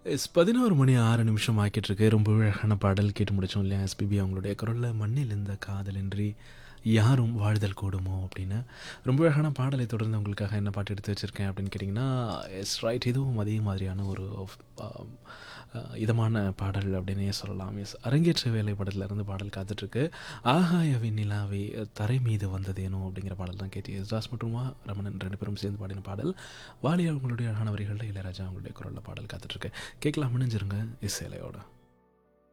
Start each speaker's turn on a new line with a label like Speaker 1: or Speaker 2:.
Speaker 1: S பதினோரு மணி ஆறு நிமிஷம் ஆக்கிட்டு இருக்கு ரொம்ப அழகான பாடல் கேட்டு முடிச்சோம் இல்லையா எஸ்பிபி அவங்களுடைய குரலில் மண்ணில் இந்த காதலின்றி யாரும் வாழ்தல் கூடுமோ அப்படின்னு ரொம்ப அழகான பாடலை தொடர்ந்து உங்களுக்காக என்ன பாட்டு எடுத்து வச்சுருக்கேன் அப்படின்னு கேட்டிங்கன்னா எஸ் ரைட் இதுவும் அதே மாதிரியான ஒரு ஆம், அஹ், இதமான பாடல் அப்படின்னே சொல்லலாம் எஸ் அரங்கேற்ற வேலை படத்துல இருந்து பாடல் காத்துட்ருக்கு ஆகாய நிலாவே தரை மீது வந்ததேனோ அப்படிங்கிற பாடல் தான் கேட்டு எஸ் தாஸ் மற்றும் மா ரமணன் ரெண்டு பேரும் சேர்ந்து பாடின பாடல் வாலியா அவங்களுடைய அழகான வரிகளில் இளையராஜா அவங்களுடைய குரலில் பாடல் காத்துட்ருக்கு கேட்கலாம் முடிஞ்சிருங்க இசையிலையோட